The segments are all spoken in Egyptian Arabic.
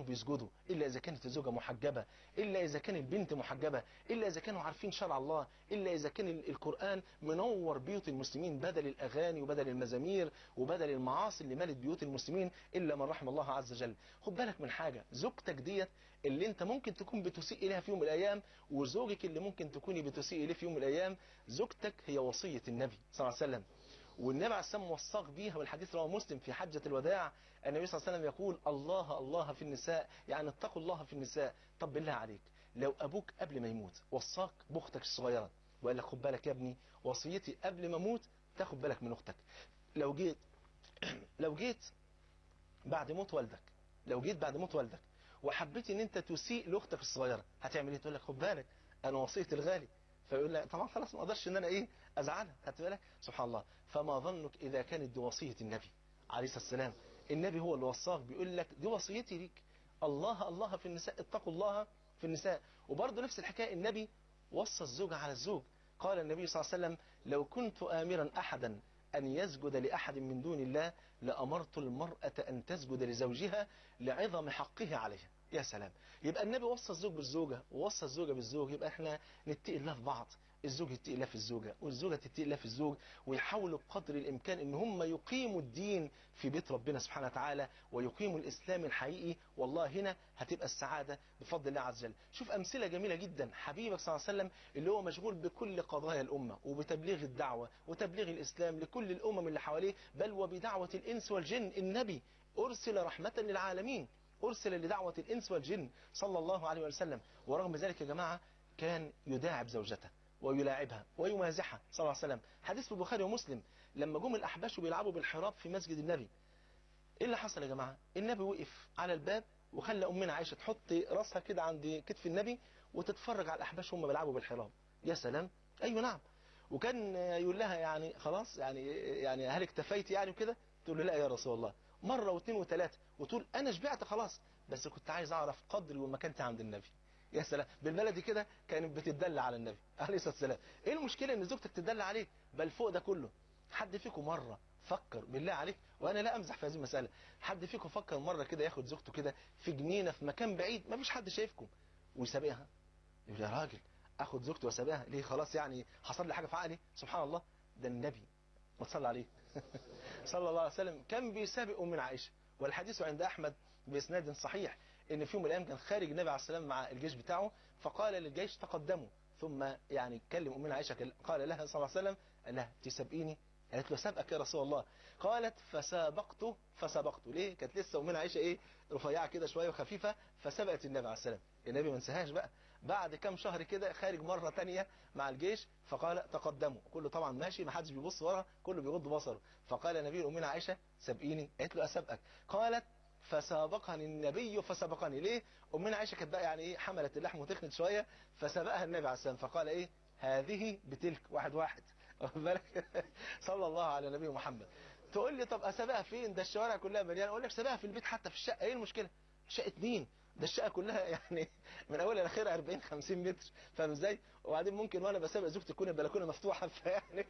بيسجدوا الا اذا كانت الزوجه محجبه الا اذا كان البنت محجبه الا اذا كانوا عارفين شرع الله الا اذا كان ال- القران منور بيوت المسلمين بدل الاغاني وبدل المزامير وبدل المعاصي اللي مالت بيوت المسلمين الا من رحم الله عز وجل خد بالك من حاجه زوجتك ديت اللي انت ممكن تكون بتسيء اليها في يوم من الايام وزوجك اللي ممكن تكوني بتسيء اليه في يوم من الايام زوجتك هي وصيه النبي صلى الله عليه وسلم والنبي عليه الصلاه والسلام وصاك بيها والحديث رواه مسلم في حجه الوداع النبي صلى الله عليه وسلم يقول الله الله في النساء يعني اتقوا الله في النساء طب بالله عليك لو ابوك قبل ما يموت وصاك باختك الصغيره وقال لك خد بالك يا ابني وصيتي قبل ما اموت تاخد بالك من اختك لو جيت لو جيت بعد موت والدك لو جيت بعد موت والدك وحبيت ان انت تسيء لاختك الصغيره هتعمل ايه تقول لك خد بالك انا وصيتي الغالي فيقول لك طبعا خلاص ما اقدرش ان انا ايه ازعلها خدت بالك سبحان الله فما ظنك اذا كانت دي وصيه النبي عليه الصلاه والسلام النبي هو اللي وصاك بيقول لك دي وصيتي ليك الله الله في النساء اتقوا الله في النساء وبرضه نفس الحكايه النبي وصى الزوج على الزوج قال النبي صلى الله عليه وسلم لو كنت امرا احدا أن يسجد لأحد من دون الله لأمرت المرأة أن تسجد لزوجها لعظم حقه عليها يا سلام يبقى النبي وصى الزوج بالزوجة ووصى الزوجة بالزوج يبقى احنا نتقي الله في بعض الزوج يتقي الله في الزوجة والزوجة تتقي الله في الزوج ويحاولوا بقدر الإمكان إن هم يقيموا الدين في بيت ربنا سبحانه وتعالى ويقيموا الإسلام الحقيقي والله هنا هتبقى السعادة بفضل الله عز وجل شوف أمثلة جميلة جدا حبيبك صلى الله عليه وسلم اللي هو مشغول بكل قضايا الأمة وبتبليغ الدعوة وتبليغ الإسلام لكل الأمم اللي حواليه بل وبدعوة الإنس والجن النبي أرسل رحمة للعالمين أرسل لدعوة الإنس والجن صلى الله عليه وسلم ورغم ذلك يا جماعة كان يداعب زوجته ويلاعبها ويمازحها صلى الله عليه وسلم حديث في البخاري ومسلم لما جم الأحباش بيلعبوا بالحراب في مسجد النبي ايه اللي حصل يا جماعة النبي وقف على الباب وخلى أمنا عائشة تحط راسها كده عند كتف النبي وتتفرج على الأحباش هم بيلعبوا بالحراب يا سلام أيوة نعم وكان يقول لها يعني خلاص يعني يعني هل اكتفيت يعني وكده تقول له لا يا رسول الله مرة واثنين وثلاثة وتقول أنا شبعت خلاص بس كنت عايز أعرف قدري ومكانتي عند النبي يا سلام بالبلدي كده كانت بتدل على النبي عليه الصلاة والسلام إيه المشكلة إن زوجتك تدل عليك بل فوق ده كله حد فيكم مرة فكر بالله عليك وأنا لا أمزح في هذه المسألة حد فيكم فكر مرة كده ياخد زوجته كده في جنينة في مكان بعيد ما فيش حد شايفكم ويسابقها يقول يا راجل اخد زوجتي واسابقها ليه خلاص يعني حصل لي حاجه في عقلي سبحان الله ده النبي ما تصلي عليه صلى الله عليه وسلم كان بيسابق ام عائشه والحديث عند احمد باسناد صحيح ان في يوم من الايام كان خارج النبي عليه السلام مع الجيش بتاعه فقال للجيش تقدموا ثم يعني كلم امنا عائشه قال لها صلى الله عليه وسلم قال لها تسابقيني قالت له سابقك يا رسول الله قالت فسابقته فسبقته ليه كانت لسه امنا عائشه ايه رفيعه كده شويه وخفيفه فسبقت النبي عليه السلام النبي ما انساهاش بقى بعد كام شهر كده خارج مرة تانية مع الجيش فقال تقدموا كله طبعا ماشي ما حدش بيبص ورا كله بيغض بصره فقال النبي أمنا عائشة سبقيني قالت له أسبقك قالت فسابقني النبي فسبقني ليه أمنا عائشة كانت بقى يعني إيه حملت اللحم وتخنت شوية فسبقها النبي عليه السلام فقال إيه هذه بتلك واحد واحد واخد بالك صلى الله على نبي محمد تقول لي طب اسابقها فين ده الشوارع كلها مليانه اقول لك سابقها في البيت حتى في الشقه ايه المشكله شقه مين ده الشقه كلها يعني من اولها لاخرها 40 50 متر فاهم ازاي وبعدين ممكن وانا بسابق زوجتي تكون البلكونه مفتوحه فيعني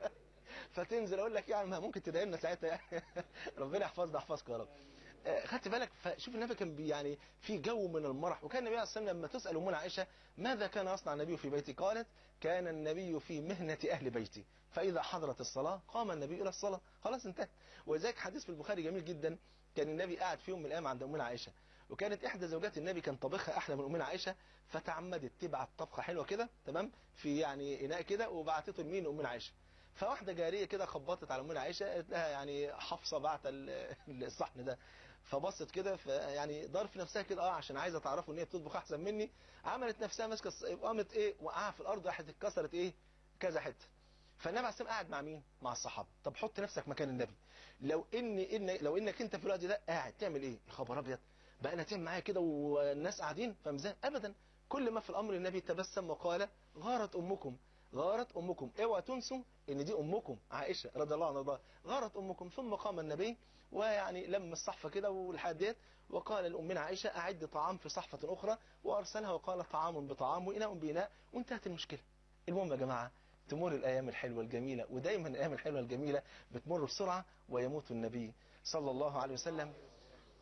فتنزل اقول لك يعني ما ممكن تدعي لنا ساعتها يعني ربنا يحفظنا يحفظك يا رب خدت بالك فشوف النبي كان بي يعني في جو من المرح وكان النبي عليه الصلاه والسلام لما تسال امنا عائشه ماذا كان يصنع النبي في بيتي قالت كان النبي في مهنه اهل بيتي فاذا حضرت الصلاه قام النبي الى الصلاه خلاص انتهت ولذلك حديث في البخاري جميل جدا كان النبي قاعد في يوم من الايام عند امنا عائشه وكانت احدى زوجات النبي كان طبخها احلى من امنا عائشه فتعمدت تبعت طبخه حلوه كده تمام في يعني اناء كده وبعتته لمين امنا عائشه فواحده جاريه كده خبطت على امنا عائشه قالت لها يعني حفصه بعت الصحن ده فبصت كده يعني دار في نفسها كده اه عشان عايزه تعرفوا ان هي بتطبخ احسن مني عملت نفسها ماسكه قامت ايه وقعها في الارض راحت اتكسرت ايه كذا حته فالنبي عليه السلام قاعد مع مين مع الصحابه طب حط نفسك مكان النبي لو ان ان لو انك انت في الوقت ده قاعد تعمل ايه يا خبر ابيض بقى انا تعمل معايا كده والناس قاعدين فاهم ازاي ابدا كل ما في الامر النبي تبسم وقال غارت امكم غارت امكم اوعى تنسوا ان دي امكم عائشه رضي الله عنها غارت امكم ثم قام النبي ويعني لم الصحفه كده والحاجات ديت وقال لامنا عائشه اعد طعام في صحفه اخرى وارسلها وقال طعام بطعام واناء باناء وانتهت المشكله المهم يا جماعه تمر الايام الحلوه الجميله ودايما الايام الحلوه الجميله بتمر بسرعه ويموت النبي صلى الله عليه وسلم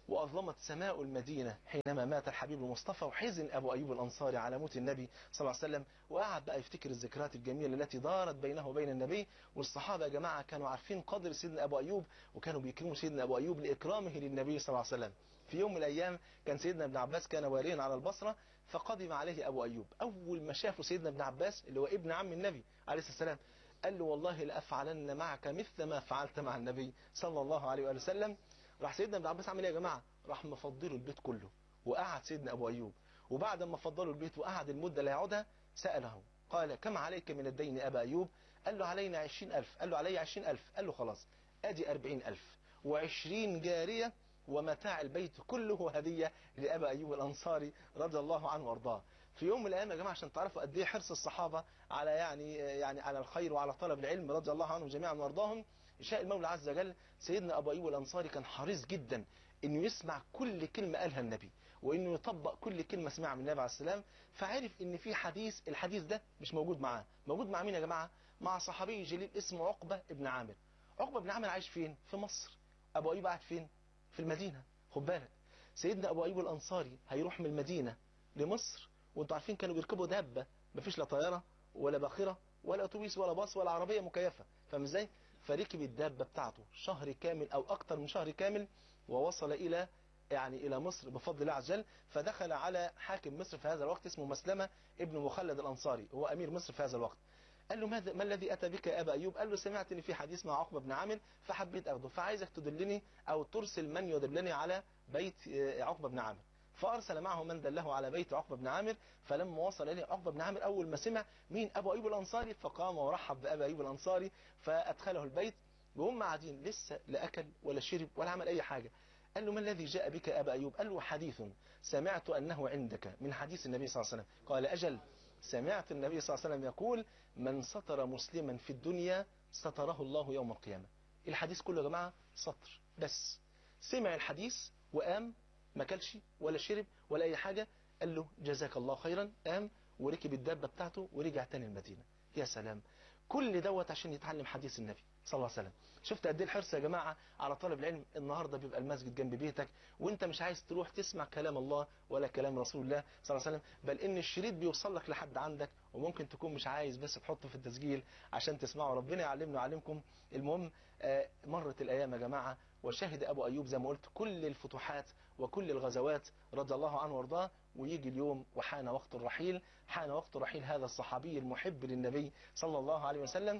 وأظلمت سماء المدينة حينما مات الحبيب المصطفى وحزن أبو أيوب الأنصاري على موت النبي صلى الله عليه وسلم وقعد بقى يفتكر الذكريات الجميلة التي دارت بينه وبين النبي والصحابة يا جماعة كانوا عارفين قدر سيدنا أبو أيوب وكانوا بيكرموا سيدنا أبو أيوب لإكرامه للنبي صلى الله عليه وسلم في يوم من الأيام كان سيدنا ابن عباس كان واليا على البصرة فقدم عليه أبو أيوب أول ما شافه سيدنا ابن عباس اللي هو ابن عم النبي عليه الصلاة والسلام قال له والله لأفعلن معك مثل ما فعلت مع النبي صلى الله عليه وآله وسلم راح سيدنا ابن عباس عمل ايه يا جماعة راح مفضله البيت كله وقعد سيدنا أبو أيوب وبعد ما فضله البيت وقعد المدة اللي يقعدها سأله قال كم عليك من الدين أبا أيوب قال له علينا عشرين ألف قال له علي عشرين ألف قال له خلاص أدي أربعين ألف وعشرين جارية ومتاع البيت كله هدية لأبا أيوب الأنصاري رضي الله عنه وارضاه في يوم من الأيام يا جماعة عشان تعرفوا قد ايه حرص الصحابة على يعني يعني على الخير وعلى طلب العلم رضي الله عنهم جميعا وارضاهم شاء المولى عز وجل سيدنا أبو أيوب الأنصاري كان حريص جدا انه يسمع كل كلمة قالها النبي وانه يطبق كل كلمة سمعها من النبي عليه السلام فعرف ان في حديث الحديث ده مش موجود معاه موجود مع مين يا جماعة مع صحابي جليل اسمه عقبة ابن عامر عقبة ابن عامر عايش فين في مصر ابو ايوب قاعد فين في المدينة خد بالك سيدنا ابو ايوب الانصاري هيروح من المدينة لمصر وانتوا عارفين كانوا بيركبوا دابة مفيش لا طيارة ولا باخرة ولا اتوبيس ولا باص ولا عربية مكيفة فاهم ازاي فركب الدابة بتاعته شهر كامل او اكتر من شهر كامل ووصل الى يعني الى مصر بفضل الله عز وجل فدخل على حاكم مصر في هذا الوقت اسمه مسلمة ابن مخلد الانصاري هو امير مصر في هذا الوقت قال له ماذا ما الذي اتى بك يا ابا ايوب قال له سمعت ان في حديث مع عقبه بن عامر فحبيت اخده فعايزك تدلني او ترسل من يدلني على بيت عقبه بن عامر فارسل معه من دله على بيت عقبه بن عامر فلما وصل اليه عقبه بن عامر اول ما سمع مين ابو ايوب الانصاري فقام ورحب بابي ايوب الانصاري فادخله البيت وهم قاعدين لسه لا اكل ولا شرب ولا عمل اي حاجه قال له ما الذي جاء بك أبا أيوب قال له حديث سمعت أنه عندك من حديث النبي صلى الله عليه وسلم قال أجل سمعت النبي صلى الله عليه وسلم يقول من سطر مسلما في الدنيا ستره الله يوم القيامة الحديث كله يا جماعة سطر بس سمع الحديث وقام ما كلش ولا شرب ولا أي حاجة قال له جزاك الله خيرا قام وركب الدابة بتاعته ورجع تاني المدينة يا سلام كل دوت عشان يتعلم حديث النبي صلى الله عليه وسلم شفت قد ايه الحرص يا جماعة على طالب العلم النهاردة بيبقى المسجد جنب بيتك وانت مش عايز تروح تسمع كلام الله ولا كلام رسول الله صلى الله عليه وسلم بل ان الشريط بيوصل لك لحد عندك وممكن تكون مش عايز بس تحطه في التسجيل عشان تسمعه ربنا يعلمنا ويعلمكم المهم آه مرت الايام يا جماعة وشهد ابو ايوب زي ما قلت كل الفتوحات وكل الغزوات رضي الله عنه وارضاه ويجي اليوم وحان وقت الرحيل حان وقت رحيل هذا الصحابي المحب للنبي صلى الله عليه وسلم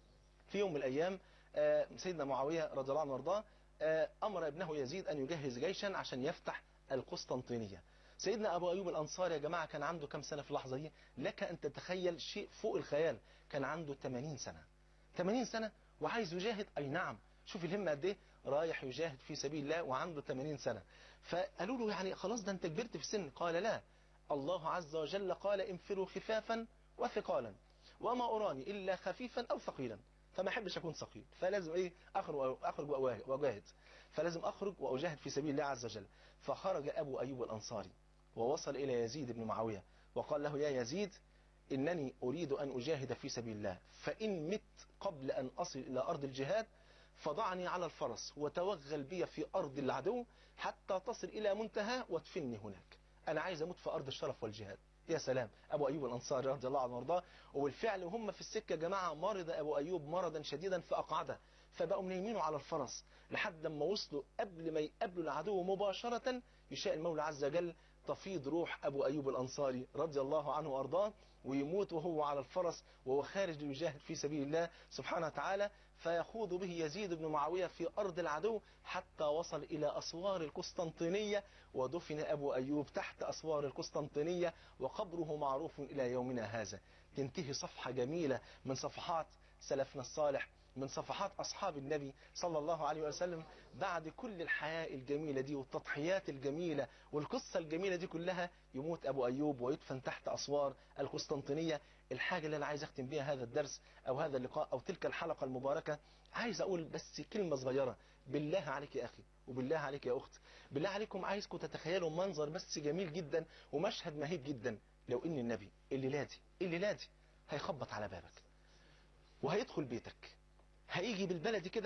في يوم من الأيام سيدنا معاوية رضي الله عنه وارضاه أمر ابنه يزيد أن يجهز جيشا عشان يفتح القسطنطينية سيدنا أبو أيوب الأنصاري يا جماعة كان عنده كم سنة في اللحظة دي لك أن تتخيل شيء فوق الخيال كان عنده 80 سنة 80 سنة وعايز يجاهد أي نعم شوف الهمة قد ايه رايح يجاهد في سبيل الله وعنده 80 سنة فقالوا له يعني خلاص ده انت كبرت في السن قال لا الله عز وجل قال انفروا خفافا وثقالا وما أراني إلا خفيفا أو ثقيلا فما احبش اكون ثقيل فلازم ايه اخرج اخرج واجاهد فلازم اخرج واجاهد في سبيل الله عز وجل فخرج ابو ايوب الانصاري ووصل الى يزيد بن معاويه وقال له يا يزيد انني اريد ان اجاهد في سبيل الله فان مت قبل ان اصل الى ارض الجهاد فضعني على الفرس وتوغل بي في ارض العدو حتى تصل الى منتهى وادفني هناك انا عايز اموت في ارض الشرف والجهاد يا سلام أبو أيوب الأنصاري رضي الله عنه وارضاه وبالفعل هم في السكة يا جماعة مرض أبو أيوب مرضا شديدا فأقعده فبقوا نايمينه على الفرس لحد ما وصلوا قبل ما يقابلوا العدو مباشرة يشاء المولى عز وجل تفيض روح أبو أيوب الأنصاري رضي الله عنه وأرضاه ويموت وهو على الفرس وهو خارج ليجاهد في سبيل الله سبحانه وتعالى فيخوض به يزيد بن معاوية في أرض العدو حتى وصل إلى أسوار القسطنطينية ودفن أبو أيوب تحت أسوار القسطنطينية وقبره معروف إلى يومنا هذا تنتهي صفحة جميلة من صفحات سلفنا الصالح من صفحات أصحاب النبي صلى الله عليه وسلم بعد كل الحياة الجميلة دي والتضحيات الجميلة والقصة الجميلة دي كلها يموت أبو أيوب ويدفن تحت أسوار القسطنطينية الحاجة اللي أنا عايز أختم بيها هذا الدرس أو هذا اللقاء أو تلك الحلقة المباركة عايز أقول بس كلمة صغيرة بالله عليك يا أخي وبالله عليك يا أخت بالله عليكم عايزكم تتخيلوا منظر بس جميل جدا ومشهد مهيب جدا لو إن النبي اللي لادي اللي لادي هيخبط على بابك وهيدخل بيتك هيجي بالبلدي كده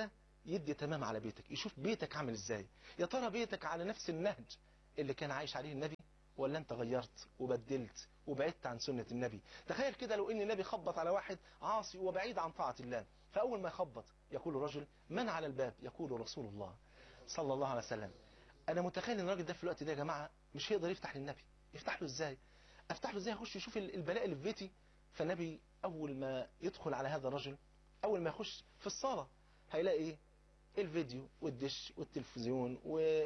يدي تمام على بيتك يشوف بيتك عامل ازاي يا ترى بيتك على نفس النهج اللي كان عايش عليه النبي ولا انت غيرت وبدلت وبعدت عن سنة النبي تخيل كده لو ان النبي خبط على واحد عاصي وبعيد عن طاعة الله فاول ما يخبط يقول الرجل من على الباب يقول رسول الله صلى الله عليه وسلم انا متخيل ان الراجل ده في الوقت ده يا جماعة مش هيقدر يفتح للنبي يفتح له ازاي افتح له ازاي يخش يشوف البلاء اللي في بيتي فالنبي اول ما يدخل على هذا الرجل اول ما يخش في الصالة هيلاقي ايه الفيديو والدش والتلفزيون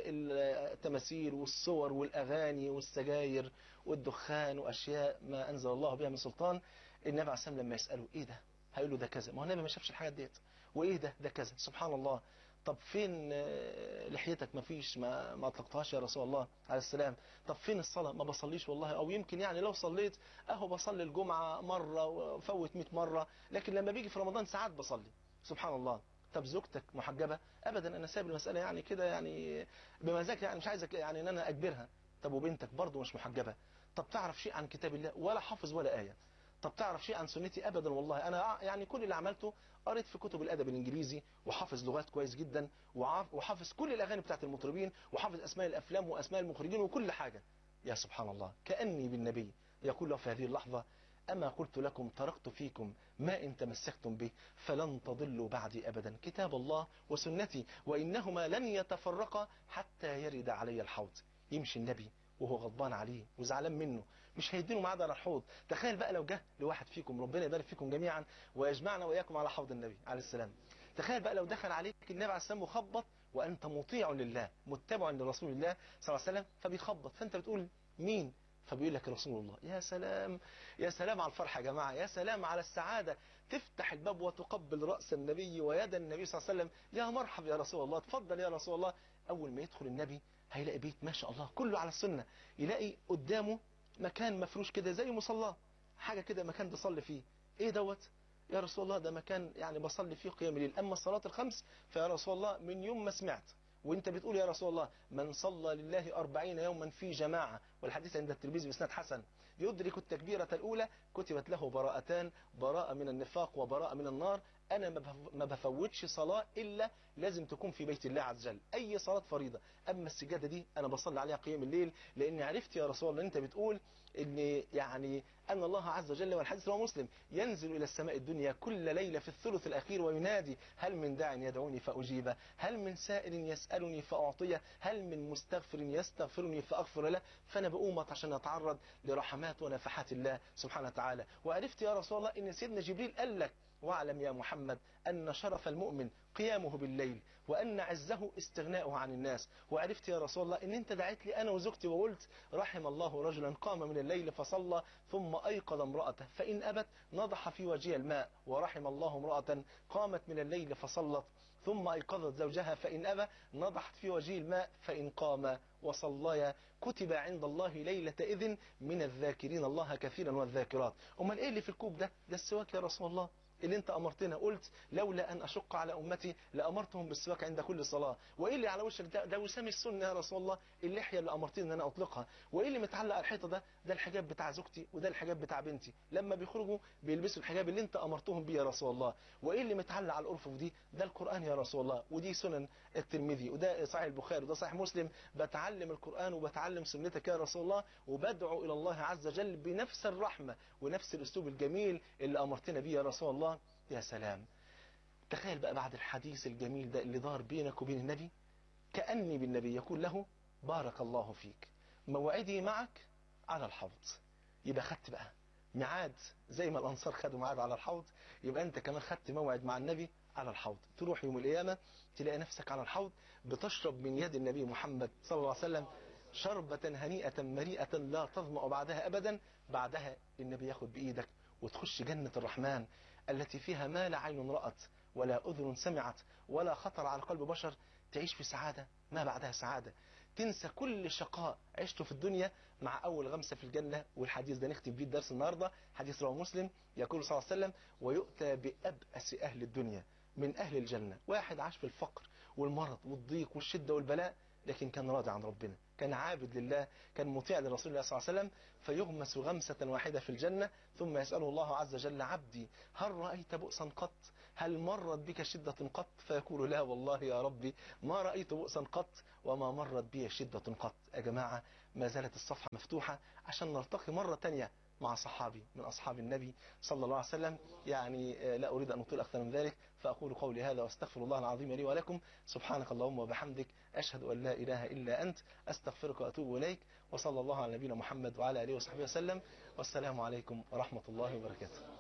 والتماثيل والصور والأغاني والسجاير والدخان وأشياء ما أنزل الله بها من سلطان النبي عليه السلام لما يسأله إيه ده هيقول له ده كذا ما هو النبي ما شافش الحاجات ديت وإيه ده ده كذا سبحان الله طب فين لحيتك ما فيش ما, ما اطلقتهاش يا رسول الله عليه السلام طب فين الصلاة ما بصليش والله او يمكن يعني لو صليت اهو بصلي الجمعة مرة وفوت 100 مرة لكن لما بيجي في رمضان ساعات بصلي سبحان الله طب زوجتك محجبة ابدا انا سايب المسألة يعني كده يعني بمزاج يعني مش عايزك يعني ان انا اجبرها طب وبنتك برضه مش محجبة طب تعرف شيء عن كتاب الله ولا حافظ ولا آية طب تعرف شيء عن سنتي ابدا والله انا يعني كل اللي عملته قريت في كتب الادب الانجليزي وحافظ لغات كويس جدا وحافظ كل الاغاني بتاعت المطربين وحافظ اسماء الافلام واسماء المخرجين وكل حاجة يا سبحان الله كاني بالنبي يقول له في هذه اللحظة أما قلت لكم تركت فيكم ما إن تمسكتم به فلن تضلوا بعدي أبدا كتاب الله وسنتي وإنهما لن يتفرقا حتى يرد علي الحوض يمشي النبي وهو غضبان عليه وزعلان منه مش هيدينه معاد على الحوض تخيل بقى لو جه لواحد فيكم ربنا يبارك فيكم جميعا ويجمعنا وإياكم على حوض النبي عليه السلام تخيل بقى لو دخل عليك النبي عليه السلام وخبط وأنت مطيع لله متبع لرسول الله صلى الله عليه وسلم فبيخبط فأنت بتقول مين فبيقول لك رسول الله يا سلام يا سلام على الفرحة يا جماعة يا سلام على السعادة تفتح الباب وتقبل رأس النبي ويد النبي صلى الله عليه وسلم يا مرحب يا رسول الله تفضل يا رسول الله أول ما يدخل النبي هيلاقي بيت ما شاء الله كله على السنة يلاقي قدامه مكان مفروش كده زي مصلاه حاجة كده مكان بيصلي فيه ايه دوت يا رسول الله ده مكان يعني بصلي فيه قيام الليل أما الصلاة الخمس فيا رسول الله من يوم ما سمعت وانت بتقول يا رسول الله من صلى لله أربعين يوما في جماعة والحديث عند الترمذي بإسناد حسن يدرك التكبيرة الأولى كتبت له براءتان براءة من النفاق وبراءة من النار أنا ما بفوتش صلاة إلا لازم تكون في بيت الله عز وجل أي صلاة فريضة أما السجادة دي أنا بصلي عليها قيام الليل لأني عرفت يا رسول الله أنت بتقول ان يعني أن الله عز وجل والحديث رواه مسلم ينزل إلى السماء الدنيا كل ليلة في الثلث الأخير وينادي هل من داع يدعوني فأجيبه هل من سائل يسألني فأعطيه هل من مستغفر يستغفرني فأغفر له فأنا بقومت عشان أتعرض لرحمات ونفحات الله سبحانه وتعالى وعرفت يا رسول الله أن سيدنا جبريل قال لك واعلم يا محمد أن شرف المؤمن قيامه بالليل وأن عزه استغناؤه عن الناس وعرفت يا رسول الله أن أنت دعيت لي أنا وزوجتي وقلت رحم الله رجلا قام من الليل فصلى ثم أيقظ امرأته فإن أبت نضح في وجهها الماء ورحم الله امرأة قامت من الليل فصلت ثم أيقظت زوجها فإن أبى نضحت في وجه الماء فإن قام وصليا كتب عند الله ليلة إذن من الذاكرين الله كثيرا والذاكرات أمال إيه اللي في الكوب ده ده السواك يا رسول الله اللي انت امرتنا قلت لولا ان اشق على امتي لامرتهم بالسواك عند كل صلاة وايه اللي على وشك ده ده وسام السنه يا رسول الله اللحيه اللي امرتني ان انا اطلقها وايه اللي متعلق على الحيطه ده ده الحجاب بتاع زوجتي وده الحجاب بتاع بنتي لما بيخرجوا بيلبسوا الحجاب اللي انت امرتهم بيه يا رسول الله وايه اللي متعلق على الارفف دي ده القران يا رسول الله ودي سنن الترمذي وده صحيح البخاري وده صحيح مسلم بتعلم القران وبتعلم سنتك يا رسول الله وبدعو الى الله عز وجل بنفس الرحمه ونفس الاسلوب الجميل اللي امرتنا بيه يا رسول الله يا سلام تخيل بقى بعد الحديث الجميل ده اللي دار بينك وبين النبي كأني بالنبي يقول له بارك الله فيك موعدي معك على الحوض يبقى خدت بقى ميعاد زي ما الأنصار خدوا ميعاد على الحوض يبقى أنت كمان خدت موعد مع النبي على الحوض تروح يوم القيامة تلاقي نفسك على الحوض بتشرب من يد النبي محمد صلى الله عليه وسلم شربة هنيئة مريئة لا تظمأ بعدها أبدا بعدها النبي ياخد بإيدك وتخش جنة الرحمن التي فيها ما لا عين رأت ولا أذن سمعت ولا خطر على قلب بشر تعيش في سعادة ما بعدها سعادة تنسى كل شقاء عشته في الدنيا مع أول غمسة في الجنة والحديث ده نختم بيه الدرس النهاردة حديث رواه مسلم يقول صلى الله عليه وسلم ويؤتى بأبأس أهل الدنيا من أهل الجنة واحد عاش في الفقر والمرض والضيق والشدة والبلاء لكن كان راضي عن ربنا كان عابد لله كان مطيع لرسول الله صلى الله عليه وسلم فيغمس غمسة واحدة في الجنة ثم يسأله الله عز وجل عبدي هل رأيت بؤسا قط هل مرت بك شدة قط فيقول لا والله يا ربي ما رأيت بؤسا قط وما مرت بي شدة قط يا جماعة ما زالت الصفحة مفتوحة عشان نلتقي مرة تانية مع صحابي من أصحاب النبي صلى الله عليه وسلم يعني لا أريد أن أطيل أكثر من ذلك فأقول قولي هذا وأستغفر الله العظيم لي ولكم سبحانك اللهم وبحمدك أشهد أن لا إله إلا أنت أستغفرك وأتوب إليك وصلى الله على نبينا محمد وعلى آله وصحبه وسلم والسلام عليكم ورحمة الله وبركاته